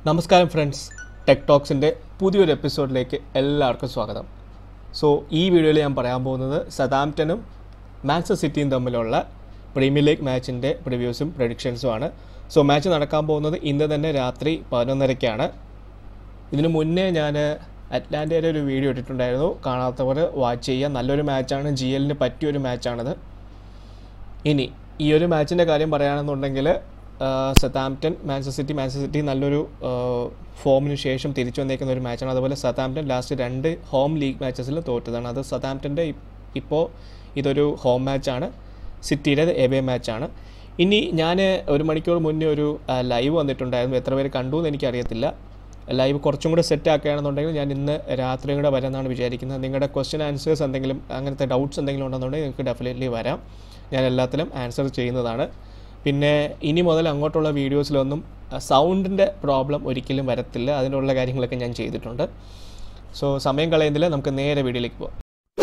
നമസ്കാരം friends tech ടോക്സിൻ്റെ പുതിയൊരു എപ്പിസോഡിലേക്ക് എല്ലാവർക്കും സ്വാഗതം സോ ഈ വീഡിയോയിൽ ഞാൻ പറയാൻ പോകുന്നത് സതാംപ്റ്റനും മാൻചസ്റ്റർ സിറ്റിയും തമ്മിലുള്ള പ്രീമിയർ ലീഗ് മാച്ചിൻ്റെ പ്രിവ്യൂസും പ്രഡിക്ഷൻസും ആണ് സോ മാച്ച് നടക്കാൻ പോകുന്നത് ഇന്ന് തന്നെ രാത്രി പതിനൊന്നരയ്ക്കാണ് ഇതിനു മുന്നേ ഞാൻ അറ്റ്ലാന്റയുടെ ഒരു വീഡിയോ ഇട്ടിട്ടുണ്ടായിരുന്നു കാണാത്തവർ വാച്ച് ചെയ്യുക നല്ലൊരു മാച്ചാണ് ജി എല്ലിന് പറ്റിയൊരു മാച്ചാണത് ഇനി ഈ ഒരു മാച്ചിൻ്റെ കാര്യം പറയുകയാണെന്നുണ്ടെങ്കിൽ Southampton Manchester City Manchester City നല്ലൊരു ഫോമിന് ശേഷം തിരിച്ചു വന്നേക്കുന്ന ഒരു മാച്ചാണ് അതുപോലെ സതാംപ്റ്റൺ ലാസ്റ്റ് രണ്ട് ഹോം ലീഗ് മാച്ചസിൽ തോറ്റതാണ് അത് സതാംപ്റ്റൻ്റെ ഇപ്പോൾ ഇതൊരു ഹോം മാച്ചാണ് സിറ്റിയുടെ എവേ മാച്ചാണ് ഇനി ഞാൻ ഒരു മണിക്കൂർ മുന്നേ ഒരു ലൈവ് വന്നിട്ടുണ്ടായിരുന്നു എത്ര പേര് കണ്ടു എന്ന് എനിക്കറിയത്തില്ല ലൈവ് കുറച്ചും കൂടെ സെറ്റ് ആക്കുകയാണെന്നുണ്ടെങ്കിൽ ഞാൻ ഇന്ന് രാത്രിയും കൂടെ വരാമെന്നാണ് വിചാരിക്കുന്നത് നിങ്ങളുടെ ക്വസ്റ്റ്യൻ ആൻസേഴ്സ് എന്തെങ്കിലും അങ്ങനത്തെ ഡൗട്ട്സ് എന്തെങ്കിലും ഉണ്ടെന്നുണ്ടെങ്കിൽ നിങ്ങൾക്ക് ഡെഫിനറ്റ്ലി വരാം ഞാൻ എല്ലാത്തിലും ആൻസർ ചെയ്യുന്നതാണ് പിന്നെ ഇനി മുതൽ അങ്ങോട്ടുള്ള വീഡിയോസിലൊന്നും സൗണ്ടിൻ്റെ പ്രോബ്ലം ഒരിക്കലും വരത്തില്ല അതിനുള്ള കാര്യങ്ങളൊക്കെ ഞാൻ ചെയ്തിട്ടുണ്ട് സോ സമയം കളയുന്നില്ല നമുക്ക് നേരെ വീഡിയോയിലേക്ക് പോകാം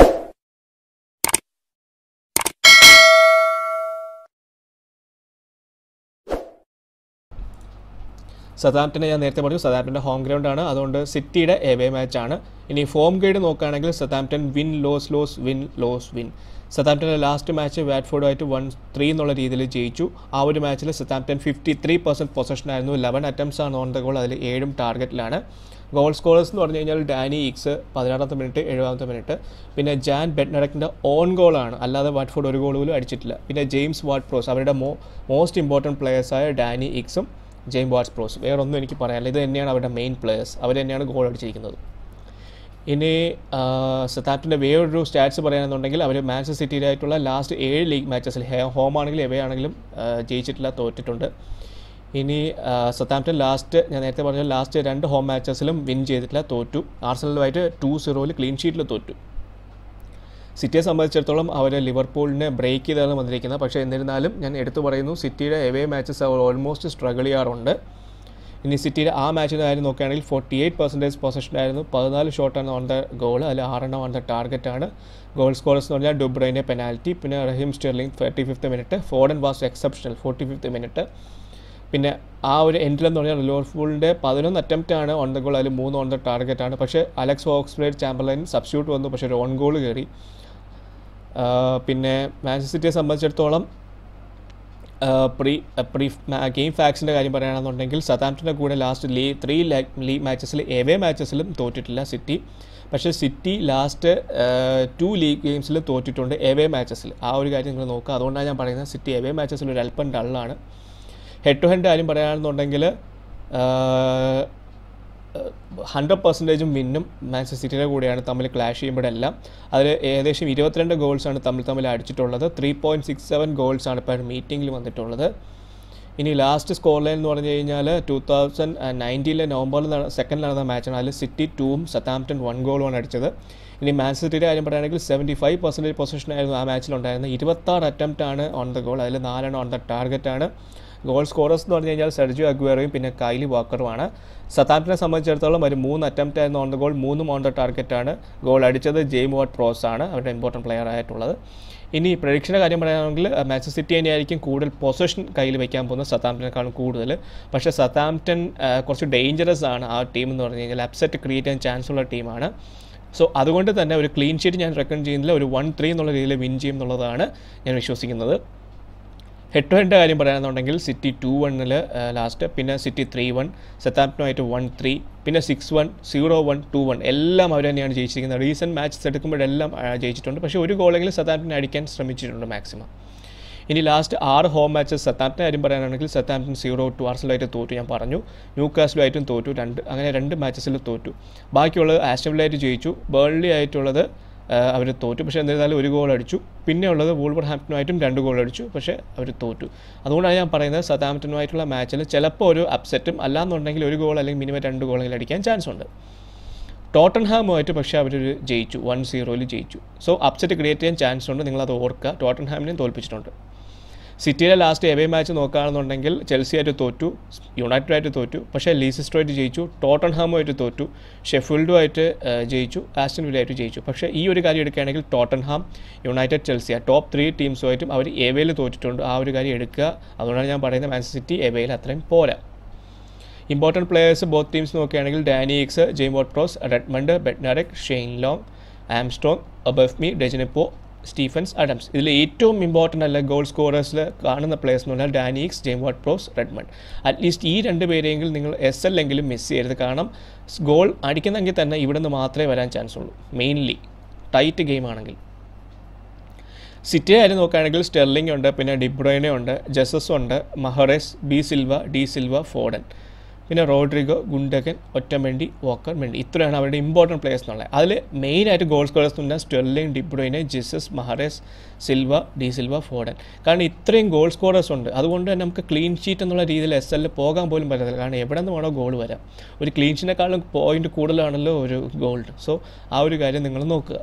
സതാപ്റ്റിനെ ഞാൻ നേരത്തെ പറഞ്ഞു സതാപ്റ്റിൻ്റെ ഹോം ഗ്രൗണ്ടാണ് അതുകൊണ്ട് സിറ്റിയുടെ എവേ മാച്ചാണ് ഇനി ഫോം ഗൈഡ് നോക്കുകയാണെങ്കിൽ Southampton win loss loss win loss win സതാപ്റ്റൻ്റെ ലാസ്റ്റ് മാച്ച് വാറ്റ്ഫോർഡുമായിട്ട് വൺ ത്രീ എന്നുള്ള രീതിയിൽ ജയിച്ചു ആ ഒരു മാച്ചിൽ Southampton fifty three percent possession ആയിരുന്നു ലെവൻ അറ്റംപ്റ്റ്സ് ആണ് ഓൺ ദ ഗോൾ അതിൽ ഏഴും ടാർഗറ്റിലാണ് ഗോൾ സ്കോറേഴ്സ് എന്ന് പറഞ്ഞു കഴിഞ്ഞാൽ ഡാനി ഇക്സ് പതിനാറാമത്തെ മിനിറ്റ് എഴുപതാമത്തെ മിനിറ്റ് പിന്നെ ജാൻ ബെറ്റ്നഡക്കിൻ്റെ ഓൺ ഗോളാണ് അല്ലാതെ വാട്ട്ഫോർഡ് ഒരു ഗോൾ പോലും അടിച്ചിട്ടില്ല പിന്നെ ജെയിംസ് വാട്ട് പ്രോസ് അവരുടെ മോ മോസ്റ്റ് ഇമ്പോർട്ടൻറ്റ് പ്ലെയേഴ്സായ ഡാനി ഇക്സും ജെയിം വാട്സ് പ്രോസ് വേറെ ഒന്നും എനിക്ക് പറയാനില്ല ഇത് തന്നെയാണ് അവരുടെ മെയിൻ പ്ലെയേഴ്സ് അവർ തന്നെയാണ് ഗോൾ അടിച്ചിരിക്കുന്നത് ഇനി സതാപ്റ്റിൻ്റെ വേറൊരു സ്റ്റാറ്റ്സ് പറയുകയാണെന്നുണ്ടെങ്കിൽ അവർ മാഞ്ചസ്റ്റർ സിറ്റിയിലായിട്ടുള്ള ലാസ്റ്റ് ഏഴ് ലീഗ് മാച്ചസിൽ ഹോം ആണെങ്കിലും എവേ ആണെങ്കിലും ജയിച്ചിട്ടില്ല തോറ്റിട്ടുണ്ട് ഇനി സതാപ്റ്റൻ ലാസ്റ്റ് ഞാൻ നേരത്തെ പറഞ്ഞ ലാസ്റ്റ് രണ്ട് ഹോം മാച്ചസിലും വിൻ ചെയ്തിട്ടില്ല തോറ്റു ആർസണലുമായിട്ട് ടു സീറോയിൽ ക്ലീൻ ഷീറ്റിൽ തോറ്റു സിറ്റിയെ സംബന്ധിച്ചിടത്തോളം അവർ ലിവർപൂളിനെ ബ്രേക്ക് ചെയ്താണ് വന്നിരിക്കുന്നത് പക്ഷേ എന്നിരുന്നാലും ഞാൻ എടുത്തു പറയുന്നു സിറ്റിയുടെ എവേ മാച്ചസ് അവർ ഓൾമോസ്റ്റ് സ്ട്രഗിൾ ചെയ്യാറുണ്ട് ഇനി സിറ്റിയുടെ ആ മാച്ചിൻ്റെ കാര്യം നോക്കുകയാണെങ്കിൽ ഫോർട്ടി എയ്റ്റ് പെർസെൻറ്റേജ് പൊസിഷനായിരുന്നു പതിനാല് ഷോട്ടാണ് ഓൺ ദ ഗോൾ അതിൽ ആറെണ്ണം ഓൺ ദ ടാർഗറ്റാണ് ഗോൾ സ്കോറേഴ്സ് എന്ന് പറഞ്ഞാൽ ഡുബ്രൈൻ്റെ പെനാൽറ്റി പിന്നെ Raheem Sterling thirty fifth minute Foden was exceptional forty fifth minute പിന്നെ ആ ഒരു എൻഡിലെന്ന് പറഞ്ഞാൽ ലിവർപൂളിൻ്റെ പതിനൊന്ന് അറ്റംപ്റ്റ് ആണ് ഓൺ ദ ഗോൾ അതിൽ മൂന്ന് ഓൺ ദ ടാർഗറ്റ് ആണ് പക്ഷേ അലക്സ് ഓക്സ്ബ്രേഡ് ചാമ്പർലൈൻ സബ്സ്റ്റിറ്റ്യൂട്ട് വന്നു പക്ഷേ ഒരു ഓൺ ഗോൾ കയറി പിന്നെ മാഞ്ചസ്റ്റർ സിറ്റിയെ സംബന്ധിച്ചിടത്തോളം പ്രീ പ്രീ ഗെയിം ഫാക്സിൻ്റെ കാര്യം പറയുകയാണെന്നുണ്ടെങ്കിൽ സതാംപ്റ്റൻ്റെ കൂടെ ലാസ്റ്റ് ലീ ത്രീ ലീഗ് മാച്ചസിൽ എവേ മാച്ചസിലും തോറ്റിട്ടില്ല സിറ്റി പക്ഷേ സിറ്റി ലാസ്റ്റ് ടു ലീഗ് ഗെയിംസിൽ തോറ്റിട്ടുണ്ട് എവേ മാച്ചസിൽ ആ ഒരു കാര്യം നിങ്ങൾ നോക്കുക അതുകൊണ്ടാണ് ഞാൻ പറയുന്നത് സിറ്റി എവേ മാച്ചസിൽ ഒരു അല്പം ഡള്ളാണ് ഹെഡ് ടു ഹെഡ് കാര്യം പറയുകയാണെന്നുണ്ടെങ്കിൽ ഹൺഡ്രഡ് പെർസെൻറ്റേജും വിന്നും മാഞ്ചസ്റ്റർ സിറ്റിയുടെ കൂടെയാണ് തമ്മിൽ ക്ലാഷ് ചെയ്യുമ്പോഴെല്ലാം അതിൽ ഏകദേശം ഇരുപത്തിരണ്ട് ഗോൾസാണ് തമ്മിൽ തമ്മിൽ അടിച്ചിട്ടുള്ളത് ത്രീ പോയിൻറ്റ് സിക്സ് സെവൻ ഗോൾസാണ് ഇപ്പോൾ മീറ്റിങ്ങിൽ വന്നിട്ടുള്ളത് ഇനി ലാസ്റ്റ് സ്കോർ ലൈൻ എന്ന് പറഞ്ഞു കഴിഞ്ഞാൽ ടു തൗസൻഡ് നയൻറ്റീനിലെ നവംബറിൽ സെക്കൻഡ് നടന്ന മാച്ചാണ് അതിൽ സിറ്റി ടൂവും സത്താംപ്റ്റൺ വൺ ഗോളുമാണ് അടിച്ചത് ഇനി മാച്ച് സിറ്റിയുടെ കാര്യം പറയുകയാണെങ്കിൽ സെവൻറ്റി ഫൈവ് പെർസെൻറ്റേജ് പൊസിഷനായിരുന്നു ആ മാച്ചിലുണ്ടായിരുന്നത് ഇരുപത്താറ് അറ്റംപ്റ്റ് ആണ് ഓൺ ദ ഗോൾ അതിൽ നാലെണ്ണം ഓൺ ദ ടാർഗറ്റ് ആണ് ഗോൾ സ്കോറേഴ്സ് എന്ന് പറഞ്ഞു കഴിഞ്ഞാൽ സെർജിയോ അഗ്വേറയും പിന്നെ കൈലി വാക്കറുമാണ് സതാംപ്റ്റിനെ സംബന്ധിച്ചിടത്തോളം ഒരു മൂന്ന് അറ്റംപ്റ്റ് ആയിരുന്നു ഓൺ ദ ഗോൾ മൂന്നും ഓൺ ദ ടാർഗറ്റാണ് ഗോൾ അടിച്ചത് ജെയിം വാട്ട് പ്രോസ് ആണ് അവരുടെ ഇമ്പോർട്ടൻറ്റ് പ്ലെയർ ആയിട്ടുള്ളത് ഇനി പ്രഡിക്ഷൻ്റെ കാര്യം പറയുകയാണെങ്കിൽ മാഞ്ചസ്റ്റർ സിറ്റി തന്നെയായിരിക്കും കൂടുതൽ പൊസിഷൻ കയ്യിൽ വയ്ക്കാൻ പോകുന്നത് സതാംപ്റ്റനേക്കാളും കൂടുതൽ പക്ഷേ സതാംപ്റ്റൺ കുറച്ച് ഡേഞ്ചറസ് ആണ് ആ ടീം എന്ന് പറഞ്ഞു കഴിഞ്ഞാൽ അപ്സെറ്റ് ക്രിയേറ്റ് ചെയ്യാൻ ചാൻസ് ഉള്ള ടീമാണ് സോ അതുകൊണ്ട് തന്നെ ഒരു ക്ലീൻ ഷീറ്റ് ഞാൻ റെക്കമെൻഡ് ചെയ്യുന്നില്ല ഒരു വൺ ത്രീ എന്നുള്ള രീതിയിൽ വിൻ ചെയ്യും എന്നുള്ളതാണ് ഞാൻ വിശ്വസിക്കുന്നത് ഹെഡ് ടു ഹെഡ് കാര്യം പറയുകയാണെന്നുണ്ടെങ്കിൽ സിറ്റി ടു വണ്ണിൽ ലാസ്റ്റ് പിന്നെ സിറ്റി ത്രീ വൺ സത്താപ്റ്റനുമായിട്ട് വൺ ത്രീ പിന്നെ six one zero one two one എല്ലാം അവർ തന്നെയാണ് ജയിച്ചിരിക്കുന്നത് റീസെൻറ്റ് മാച്ചസ് എടുക്കുമ്പോഴെല്ലാം ജയിച്ചിട്ടുണ്ട് പക്ഷേ ഒരു ഗോളെങ്കിലും സത്താപ്റ്റൻ അടിക്കാൻ ശ്രമിച്ചിട്ടുണ്ട് മാക്സിമം ഇനി ലാസ്റ്റ് ആറ് ഹോം മാച്ചസ് സത്താപ്റ്റൻ കാര്യം പറയാനാണെങ്കിൽ സത്താപ്റ്റൻ സീറോ ടു ആർസലായിട്ട് തോറ്റു ഞാൻ പറഞ്ഞു ന്യൂ കാസ്റ്റിലുമായിട്ടും തോറ്റു രണ്ട് അങ്ങനെ രണ്ട് മാച്ചസിൽ തോറ്റു ബാക്കിയുള്ളത് ആസ്റ്റബിലായിട്ട് ജയിച്ചു ബേൺലി ആയിട്ടുള്ളത് അവർ തോറ്റു പക്ഷേ എന്നിരുന്നാലും ഒരു ഗോൾ അടിച്ചു പിന്നെ ഉള്ളത് വൂൾവർ ഹാംപ്റ്റനുമായിട്ടും രണ്ട് ഗോൾ അടിച്ചു പക്ഷേ അവർ തോറ്റു അതുകൊണ്ടാണ് ഞാൻ പറയുന്നത് സതാംപ്റ്റനുമായിട്ടുള്ള മാച്ചിൽ ചിലപ്പോൾ ഒരു അപ്സെറ്റും അല്ലാന്നുണ്ടെങ്കിൽ ഒരു ഗോൾ അല്ലെങ്കിൽ മിനിമം രണ്ട് ഗോളെങ്കിലും അടിക്കാൻ ചാൻസ് ഉണ്ട് ടോട്ടൻഹാമുമായിട്ട് പക്ഷേ അവർ ജയിച്ചു വൺ സീറോയിൽ ജയിച്ചു സോ അപ്സെറ്റ് ക്രിയേറ്റ് ചെയ്യാൻ ചാൻസ് ഉണ്ട് നിങ്ങളത് ഓർക്കുക ടോട്ടൻഹാമിനെയും തോൽപ്പിച്ചിട്ടുണ്ട് സിറ്റിയിലെ ലാസ്റ്റ് എവേ മാച്ച് നോക്കുകയാണെന്നുണ്ടെങ്കിൽ ചെൽസി ആയിട്ട് തോറ്റു യുണൈറ്റഡ് ആയിട്ട് തോറ്റു പക്ഷേ ലീസിസ്റ്ററുമായിട്ട് ജയിച്ചു ടോട്ടൻഹാമുമായിട്ട് തോറ്റു ഷെഫീൽഡുമായിട്ട് ജയിച്ചു ആസ്റ്റൻ വില്ലയായിട്ട് ജയിച്ചു പക്ഷേ ഈ ഒരു കാര്യം എടുക്കുകയാണെങ്കിൽ ടോട്ടൻഹാം യുണൈറ്റഡ് ചെൽസി ആ ടോപ്പ് ത്രീ ടീംസുമായിട്ടും അവർ എവയിൽ തോറ്റിട്ടുണ്ട് ആ ഒരു കാര്യം എടുക്കുക അതുകൊണ്ടാണ് ഞാൻ പറയുന്നത് മാൻച്ചസ്റ്റർ സിറ്റി എവയിൽ അത്രയും പോരാ ഇമ്പോർട്ടൻറ്റ് പ്ലേയേഴ്സ് ബോത്ത് ടീംസ് നോക്കുകയാണെങ്കിൽ Danny Ings James Ward Prowse Redmond Bednarek Shane Long Armstrong Obafemi Djenepo Stephens Adams ഇതിൽ ഏറ്റവും ഇമ്പോർട്ടൻ്റ് അല്ല ഗോൾ സ്കോറേഴ്സിൽ കാണുന്ന പ്ലേയേഴ്സ് എന്ന് പറഞ്ഞാൽ Danny Ings James Ward Prowse Redmond at least ഈ രണ്ട് പേരെങ്കിലും നിങ്ങൾ എസ് എൽ എങ്കിലും മിസ് ചെയ്യരുത് കാരണം ഗോൾ അടിക്കുന്നെങ്കിൽ തന്നെ ഇവിടെ നിന്ന് മാത്രമേ വരാൻ ചാൻസ് ഉള്ളൂ മെയിൻലി ടൈറ്റ് ഗെയിം ആണെങ്കിൽ സിറ്റി ആയിരുന്നു നോക്കുകയാണെങ്കിൽ സ്റ്റെർലിംഗ് ഉണ്ട് പിന്നെ ഡിബ്രോയിനെ ഉണ്ട് ജസസ് ഉണ്ട് Mahrez B Silva D Silva Foden പിന്നെ Rodrigo Gundogan Otamendi Walker Mendy ഇത്രയാണ് അവരുടെ ഇമ്പോർട്ടൻറ്റ് പ്ലേയേഴ്സ് എന്നുള്ളത് അതിൽ മെയിനായിട്ട് ഗോൾ സ്കോറേഴ്സ് എന്ന് പറഞ്ഞാൽ Sterling De Bruyne Jesus Mahrez Silva D Silva Foden കാരണം ഇത്രയും ഗോൾ സ്കോറേഴ്സ് ഉണ്ട് അതുകൊണ്ട് തന്നെ നമുക്ക് ക്ലീൻ ഷീറ്റ് എന്നുള്ള രീതിയിൽ എസ് എല്ലിൽ പോകാൻ പോലും പറ്റത്തില്ല കാരണം എവിടെ നിന്ന് വേണോ ഗോൾ വരാം ഒരു ക്ലീൻ ഷീറ്റിനെക്കാളും പോയിന്റ് കൂടുതലാണല്ലോ ഒരു ഗോൾഡ് സോ ആ ഒരു കാര്യം നിങ്ങൾ നോക്കുക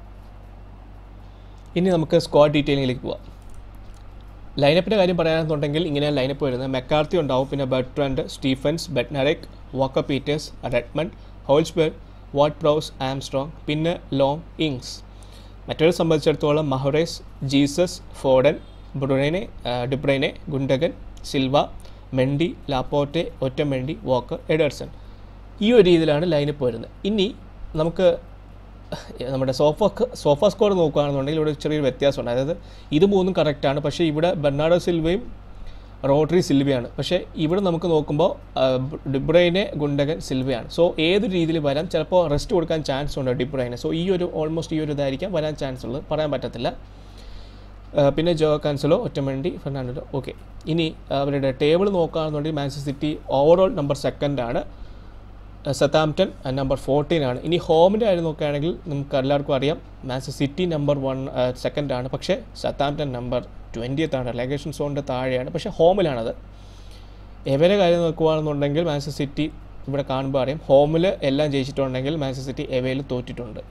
ഇനി നമുക്ക് സ്ക്വാഡ് ഡീറ്റെയിലിംഗിലേക്ക് പോവാം ലൈനപ്പിൻ്റെ കാര്യം പറയാനെന്നുണ്ടെങ്കിൽ ഇങ്ങനെ ലൈനപ്പ് വരുന്നത് മെക്കാർത്തി ഉണ്ടാവും പിന്നെ Bertrand Stephens Bednarek Walker Peters Redmond Hojbjerg Ward Prowse Armstrong പിന്നെ ലോങ് ഇങ്സ് മറ്റൊരു സംബന്ധിച്ചിടത്തോളം Mahrez Jesus Foden Bruyne De Bruyne Gundogan Silva Mendy Laporte Otamendi Walker Ederson ഈ ഒരു രീതിയിലാണ് ലൈനപ്പ് വരുന്നത് ഇനി നമുക്ക് നമ്മുടെ സോഫ സോഫ സ്കോർ നോക്കുകയാണെന്നുണ്ടെങ്കിൽ ഇവിടെ ചെറിയൊരു വ്യത്യാസമുണ്ട് അതായത് ഇത് മൂന്നും കറക്റ്റാണ് പക്ഷേ ഇവിടെ ബെർണാഡോ സിൽവയും റോഡ്രി സിൽവയാണ് പക്ഷേ ഇവിടെ നമുക്ക് നോക്കുമ്പോൾ ഡിബ്രൈനെ ഗുണ്ടകൻ സിൽവയാണ് സോ ഏത് രീതിയിൽ വരാം ചിലപ്പോൾ റെസ്റ്റ് കൊടുക്കാൻ ചാൻസ് ഉണ്ട് ഡിബ്രൈനെ സോ ഈ ഒരു ഓൾമോസ്റ്റ് ഈ ഒരു ഇതായിരിക്കാം വരാൻ ചാൻസ് ഉള്ളത് പറയാൻ പറ്റത്തില്ല പിന്നെ Joao Cancelo Otamendi Fernando okay ഇനി അവരുടെ ടേബിൾ നോക്കുകയാണെന്നുണ്ടെങ്കിൽ മാഞ്ചസ്റ്റർ സിറ്റി ഓവറോൾ നമ്പർ സെക്കൻഡാണ് സത്താംപ്റ്റൺ നമ്പർ ഫോർട്ടീൻ ആണ് ഇനി ഹോമിൻ്റെ കാര്യം നോക്കുകയാണെങ്കിൽ നമുക്ക് എല്ലാവർക്കും അറിയാം Manchester City number one second ആണ് പക്ഷേ സത്താംപ്റ്റൺ നമ്പർ ട്വൻറ്റിയത്ത് ആണ് ലെഗേഷൻ സോണിൻ്റെ താഴെയാണ് പക്ഷേ ഹോമിലാണത് എവരെ കാര്യം നോക്കുകയാണെന്നുണ്ടെങ്കിൽ മാഞ്ചസ്റ്റർ സിറ്റി ഇവിടെ കാണുമ്പോൾ അറിയാം ഹോമിൽ എല്ലാം ജയിച്ചിട്ടുണ്ടെങ്കിൽ മാഞ്ചസ്റ്റർ സിറ്റി എവയിൽ തോറ്റിട്ടുണ്ട്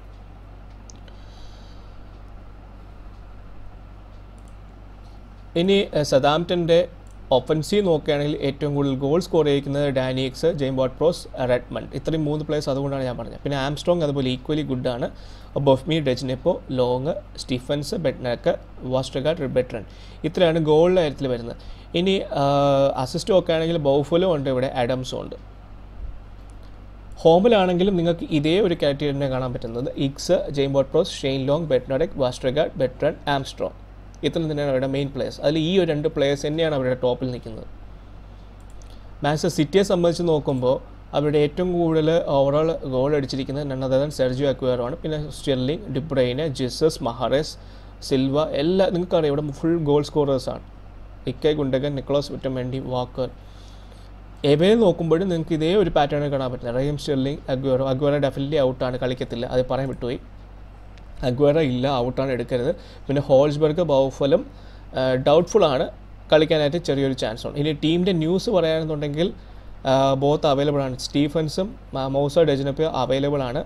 ഇനി സദാംപ്റ്റൻ്റെ ഒഫൻസീവ് നോക്കുകയാണെങ്കിൽ ഏറ്റവും കൂടുതൽ ഗോൾ സ്കോർ ചെയ്യിക്കുന്നത് Danny Ings James Ward Prowse Redmond ഇത്രയും മൂന്ന് പ്ലേയേഴ്സ് അതുകൊണ്ടാണ് ഞാൻ പറഞ്ഞത് പിന്നെ ആംസ്ട്രോങ് അതുപോലെ ഈക്വലി ഗുഡാണ് Obafemi Djenepo Long Stephens Bednarek Vestergaard Bertrand ഇത്രയാണ് ഗോളിൻ്റെ കാര്യത്തിൽ വരുന്നത് ഇനി അസിസ്റ്റ് നോക്കുകയാണെങ്കിൽ ബൗഫലോ ഉണ്ട് ഇവിടെ അഡംസും ഉണ്ട് ഹോമിലാണെങ്കിലും നിങ്ങൾക്ക് ഇതേ ഒരു കാറ്റഗറി തന്നെ കാണാൻ പറ്റുന്നത് Ings James Ward Prowse Shane Long Bednarek Vestergaard Bertrand Armstrong ഇത്ര തന്നെയാണ് അവരുടെ മെയിൻ പ്ലേയേഴ്സ് അതിൽ ഈ ഒരു രണ്ട് പ്ലേയേഴ്സ് തന്നെയാണ് അവരുടെ ടോപ്പിൽ നിൽക്കുന്നത് മാഞ്ചസ്റ്റർ സിറ്റിയെ സംബന്ധിച്ച് നോക്കുമ്പോൾ അവരുടെ ഏറ്റവും കൂടുതൽ ഓവറോൾ ഗോൾ അടിച്ചിരിക്കുന്നത് നണ്ണതൻ സെർജിയോ അക്വേറോ ആണ് പിന്നെ Sterling De Bruyne Jesus Mahrez Silva എല്ലാ നിങ്ങൾക്കറിയാം ഇവിടെ ഫുൾ ഗോൾ സ്കോറേഴ്സാണ് Ilkay Gundogan Nicolas Otamendi Walker എവയെ നോക്കുമ്പോഴും നിങ്ങൾക്ക് ഇതേ ഒരു പാറ്റേൺ കാണാൻ പറ്റില്ല Raheem Sterling Aguero Aguero definitely ഔട്ടാണ് കളിക്കത്തില്ല അത് പറയാൻ വിട്ടുപോയി അഗ്വേറ ഇല്ല ഔട്ടാണ് എടുക്കരുത് പിന്നെ ഹോൾസ്ബർഗ് ബൗഫലും ഡൗട്ട്ഫുൾ ആണ് കളിക്കാനായിട്ട് ചെറിയൊരു ചാൻസ് ഉണ്ട് ഇനി ടീമിൻ്റെ ന്യൂസ് പറയുകയാണെന്നുണ്ടെങ്കിൽ ബോത്ത് അവൈലബിൾ ആണ് സ്റ്റീഫൻസും മൗസ ഡെജനപ്പോ അവൈലബിൾ ആണ്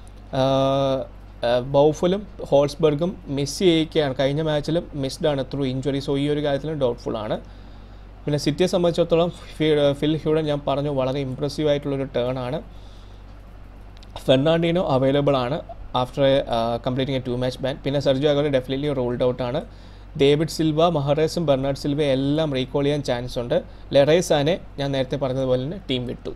ബൗഫലും ഹോൾസ്ബർഗും മിസ് ചെയ്യിക്കുകയാണ് കഴിഞ്ഞ മാച്ചിലും മിസ്ഡ് ആണ് ത്രൂ ഇഞ്ചുറി സോ ഈ ഒരു കാര്യത്തിലും ഡൗട്ട്ഫുൾ ആണ് പിന്നെ സിറ്റിയെ സംബന്ധിച്ചിടത്തോളം ഫിൽ ഹ്യൂഡൻ ഞാൻ പറഞ്ഞു വളരെ ഇമ്പ്രസീവ് ആയിട്ടുള്ളൊരു ടേൺ ആണ് ഫെർണാണ്ടിനോ അവൈലബിൾ ആണ് after completing a two match ban പിന്നെ Sergio Aguero definitely ruled out ആണ് ഡേവിഡ് സിൽവ മഹറേസും ബെർണാഡ് സിൽവ എല്ലാം റീകോൾ ചെയ്യാൻ ചാൻസ് ഉണ്ട് ലെറൈസാനെ ഞാൻ നേരത്തെ പറഞ്ഞതുപോലെ തന്നെ ടീം വിട്ടു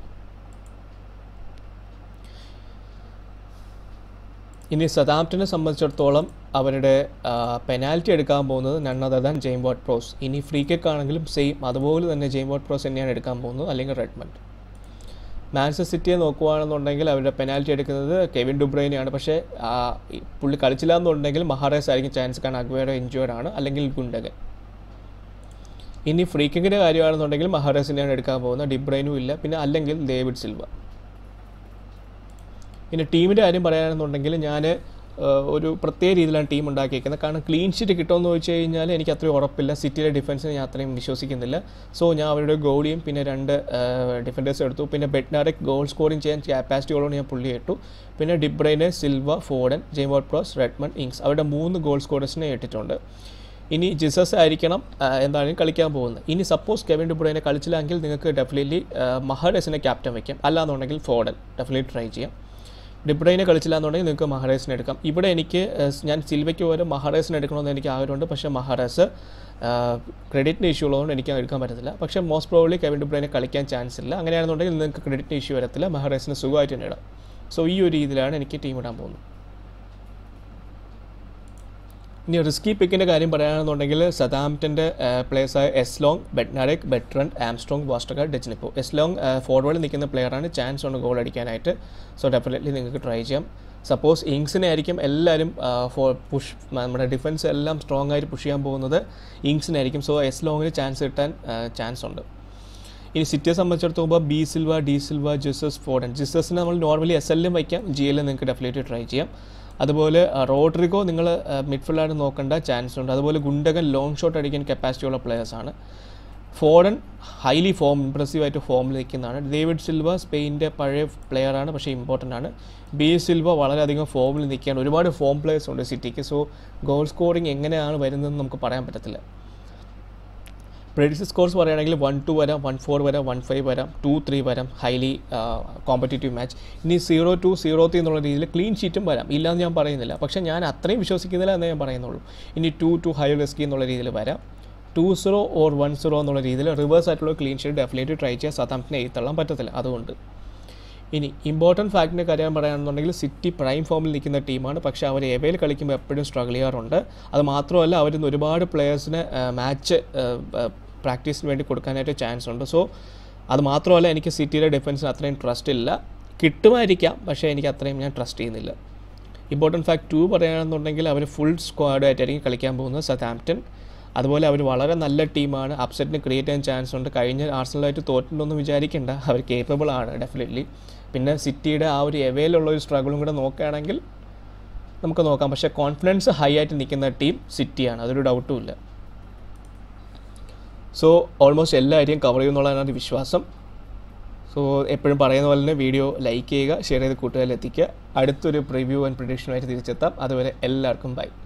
ഇനി സതാംപ്റ്റനെ സംബന്ധിച്ചിടത്തോളം അവരുടെ പെനാൽറ്റി എടുക്കാൻ പോകുന്നത് none other than James Ward Prowse ഇനി ഫ്രീ കിക്ക് ആണെങ്കിലും സെയിം അതുപോലെ തന്നെ ജെയിം വാട്ട് പ്രോസ് തന്നെയാണ് എടുക്കാൻ പോകുന്നത് അല്ലെങ്കിൽ റെഡ്മണ്ട് മാൻച്ചസ്റ്റർ സിറ്റിയെ നോക്കുകയാണെന്നുണ്ടെങ്കിൽ അവരുടെ പെനാൽറ്റി എടുക്കുന്നത് കെവിൻ ഡുബ്രൈനെയാണ് പക്ഷേ പുള്ളി കളിച്ചില്ല എന്നുണ്ടെങ്കിൽ മഹാരാജ് ആയിരിക്കും ചാൻസ് കാരണം അഗ്വേറോ ഇഞ്ചുവേർഡ് ആണ് അല്ലെങ്കിൽ ഗുണ്ടകൻ ഇനി ഫ്രീ കിക്കിൻ്റെ കാര്യമാണെന്നുണ്ടെങ്കിൽ മഹാരാസിനെയാണ് എടുക്കാൻ പോകുന്നത് ഡിബ്രൈനും ഇല്ല പിന്നെ അല്ലെങ്കിൽ ഡേവിഡ് സിൽവ പിന്നെ ടീമിൻ്റെ കാര്യം പറയുകയാണെന്നുണ്ടെങ്കിൽ ഞാൻ ഒരു പ്രത്യേക രീതിയിലാണ് ടീം ഉണ്ടാക്കിയിരിക്കുന്നത് കാരണം ക്ലീൻ ഷീറ്റ് കിട്ടുമെന്ന് ചോദിച്ചു കഴിഞ്ഞാൽ എനിക്ക് അത്രയും ഉറപ്പില്ല സിറ്റിയിലെ ഡിഫൻസിനെ ഞാൻ അത്രയും വിശ്വസിക്കുന്നില്ല സോ ഞാൻ അവരുടെ ഗോളിയും പിന്നെ രണ്ട് ഡിഫൻഡേഴ്സ് എടുത്തു പിന്നെ ബെറ്റ്നാറിക് ഗോൾ സ്കോറിംഗ് ചെയ്യാൻ കപ്പാസിറ്റി ഉള്ളതുകൊണ്ട് ഞാൻ പുള്ളി ഇട്ടു പിന്നെ ഡിബ്രൈനെ സിൽവ ഫോഡൻ ജെയ്മോട്ട് പ്രോസ് റെഡ്മൺ ഇങ്സ് അവരുടെ മൂന്ന് ഗോൾ സ്കോറേഴ്സിനെ ഇട്ടിട്ടുണ്ട് ഇനി ജിസസ് ആയിരിക്കണം എന്തായാലും കളിക്കാൻ പോകുന്നത് ഇനി സപ്പോസ് കെവിൻ ഡിബ്രൈനെ കളിച്ചില്ലെങ്കിൽ നിങ്ങൾക്ക് ഡെഫിനറ്റ്ലി മഹഡസിനെ ക്യാപ്റ്റൻ വയ്ക്കാം അല്ലാന്നുണ്ടെങ്കിൽ ഫോഡൻ ഡെഫിനറ്റ്ലി ട്രൈ ചെയ്യാം ഡിബ്രൈനെ കളിച്ചില്ല എന്നുണ്ടെങ്കിൽ നിങ്ങൾക്ക് മഹാരാസിനെ എടുക്കാം ഇവിടെ എനിക്ക് ഏഹ്, ഞാൻ സിൽവയ്ക്ക് പകരം മഹാരാസിനെ എടുക്കണമെന്ന് എനിക്ക് ആഗ്രഹമുണ്ട് പക്ഷേ മഹാരാസ് ക്രെഡിറ്റിന് ഇഷ്യൂ ഉള്ളതുകൊണ്ട് എനിക്ക് എടുക്കാൻ പറ്റത്തില്ല പക്ഷേ മോസ്റ്റ് പ്രോബ്ലി കെവിൻ ഡിബ്രൈനെ കളിക്കാൻ ചാൻസ് ഇല്ല അങ്ങനെയാണെന്നുണ്ടെങ്കിൽ നിങ്ങൾക്ക് ക്രെഡിറ്റിന് ഇഷ്യൂ വരത്തില്ല മഹാരാസിന് സുഖമായിട്ട് തന്നെ ഇടാം സോ ഈ ഒരു രീതിയിലാണ് എനിക്ക് ടീം ഇടാൻ പോകുന്നത് ഇനി റിസ്കി പിക്കിൻ്റെ കാര്യം പറയുകയാണെന്നുണ്ടെങ്കിൽ സതാംപ്റ്റൻ്റെ പ്ലേയേഴ്സായ എസ്ലോങ് ബെറ്റ്നാരക് ബെട്രണ്ട് ആംസ്ട്രോങ് വാസ്റ്റർഗാർഡ് ഡെച്ചിനിപ്പോ എസ്ലോങ് ഫോർവേഡിൽ നിൽക്കുന്ന പ്ലെയറാണ് ചാൻസ് ഉണ്ട് ഗോൾ അടിക്കാനായിട്ട് സോ ഡെഫിനറ്റ്ലി നിങ്ങൾക്ക് ട്രൈ ചെയ്യാം സപ്പോസ് ഇങ്സിനെ ആയിരിക്കും എല്ലാവരും ഫോർ പുഷ് നമ്മുടെ ഡിഫൻസ് എല്ലാം സ്ട്രോങ് ആയിട്ട് പുഷ് ചെയ്യാൻ പോകുന്നത് ഇങ്സിനായിരിക്കും സോ എസ് ലോങ്ങിന് ചാൻസ് കിട്ടാൻ ചാൻസ് ഉണ്ട് ഇനി സിറ്റിയെ സംബന്ധിച്ചിടത്തോളം B Silva D Silva Jesus Foden ജിസസിന് നമ്മൾ നോർമലി എസ് എല്ലിലും വയ്ക്കാം ജി എല്ലും നിങ്ങൾക്ക് ഡെഫിനറ്റ്ലി ട്രൈ ചെയ്യാം അതുപോലെ റോഡ്രിഗോ നിങ്ങൾ മിഡ്ഫീൽഡായിട്ട് നോക്കേണ്ട ചാൻസ് ഉണ്ട് അതുപോലെ ഗുണ്ടകൻ ലോങ് ഷോട്ട് അടിക്കാൻ കപ്പാസിറ്റി ഉള്ള പ്ലെയേഴ്സാണ് ഫോർഡൻ ഹൈലി ഫോം ഇമ്പ്രസീവായിട്ട് ഫോമിൽ നിൽക്കുന്നതാണ് ഡേവിഡ് സിൽവ സ്പെയിൻ്റെ പഴയ പ്ലെയറാണ് പക്ഷേ ഇമ്പോർട്ടൻ്റ് ആണ് ബി സിൽവ വളരെയധികം ഫോമിൽ നിൽക്കുകയാണ് ഒരുപാട് ഫോം പ്ലേയേഴ്സ് ഉണ്ട് സിറ്റിക്ക് സോ ഗോൾ സ്കോറിങ് എങ്ങനെയാണ് വരുന്നതെന്ന് നമുക്ക് പറയാൻ പറ്റത്തില്ല പ്രെഡിക്സ് സ്കോർസ് പറയുകയാണെങ്കിൽ വൺ ടു വരാം വൺ ഫോർ വരാം വൺ ഫൈവ് വരാം ടു ത്രീ വരാം ഹൈലി കോമ്പറ്റേറ്റീവ് മാച്ച് ഇനി സീറോ ടു സീറോ ത്രീ എന്നുള്ള രീതിയിൽ ക്ലീൻ ഷീറ്റും വരാം ഇല്ലാന്ന് ഞാൻ പറയുന്നില്ല പക്ഷേ ഞാൻ അത്രയും വിശ്വസിക്കുന്നില്ല എന്നേ ഞാൻ പറയുന്നുള്ളൂ ഇനി ടു ടു ഹൈ റിസ്കി എന്നുള്ള രീതിയിൽ വരാം two zero or one zero എന്നുള്ള രീതിയിൽ റിവേഴ്സ് ആയിട്ടുള്ള ക്ലീൻ ഷീറ്റ് ഡെഫിനറ്റ്ലി ട്രൈ ചെയ്യാൻ സതാംപ്റ്റിനെ എഴുത്തള്ളാൻ പറ്റത്തില്ല അതുകൊണ്ട് ഇനി ഇമ്പോർട്ടൻറ്റ് ഫാക്റ്റിൻ്റെ കാര്യം പറയുകയാണെന്നുണ്ടെങ്കിൽ സിറ്റി പ്രൈം ഫോമിൽ നിൽക്കുന്ന ടീമാണ് പക്ഷേ അവർ എവയിൽ കളിക്കുമ്പോൾ എപ്പോഴും സ്ട്രഗിൾ ചെയ്യാറുണ്ട് അത് മാത്രമല്ല അവരിൽ നിന്ന് ഒരുപാട് പ്ലെയേഴ്സിന് മാച്ച് പ്രാക്ടീസിന് വേണ്ടി കൊടുക്കാനായിട്ട് ചാൻസ് ഉണ്ട് സോ അത് മാത്രമല്ല എനിക്ക് സിറ്റിയുടെ ഡിഫൻസിന് അത്രയും ട്രസ്റ്റ് ഇല്ല കിട്ടുമായിരിക്കാം പക്ഷേ എനിക്ക് അത്രയും ഞാൻ ട്രസ്റ്റ് ചെയ്യുന്നില്ല ഇമ്പോർട്ടൻറ്റ് ഫാക്ട് ടു പറയുകയാണെന്നുണ്ടെങ്കിൽ അവർ ഫുൾ സ്ക്വാഡായിട്ടായിരിക്കും കളിക്കാൻ പോകുന്നത് സതാംപ്റ്റൺ അതുപോലെ അവർ വളരെ നല്ല ടീമാണ് അപ്സെറ്റിന് ക്രിയേറ്റ് ചെയ്യാൻ ചാൻസ് ഉണ്ട് കഴിഞ്ഞ ആർസണലായിട്ട് തോറ്റിട്ടുണ്ടെന്ന് വിചാരിക്കേണ്ട അവർ കേപ്പബിൾ ആണ് ഡെഫിനറ്റ്ലി പിന്നെ സിറ്റിയുടെ ആ ഒരു എവയിലുള്ള ഒരു സ്ട്രഗിളും കൂടെ നോക്കുകയാണെങ്കിൽ നമുക്ക് നോക്കാം പക്ഷേ കോൺഫിഡൻസ് ഹൈ ആയിട്ട് നിൽക്കുന്ന ടീം സിറ്റിയാണ് അതൊരു ഡൗട്ടും ഇല്ല സോ ഓൾമോസ്റ്റ് എല്ലാ ഏരിയയും കവർ ചെയ്യുന്നുള്ളതാണ് എൻ്റെ വിശ്വാസം സോ എപ്പോഴും പറയുന്ന പോലെ തന്നെ വീഡിയോ ലൈക്ക് ചെയ്യുക ഷെയർ ചെയ്ത് കൂട്ടുകാരിൽ എത്തിക്കുക അടുത്തൊരു പ്രിവ്യൂ ആൻഡ് പ്രിഡിക്ഷനുമായിട്ട് തിരിച്ചെത്താം അതുവരെ എല്ലാവർക്കും ബൈ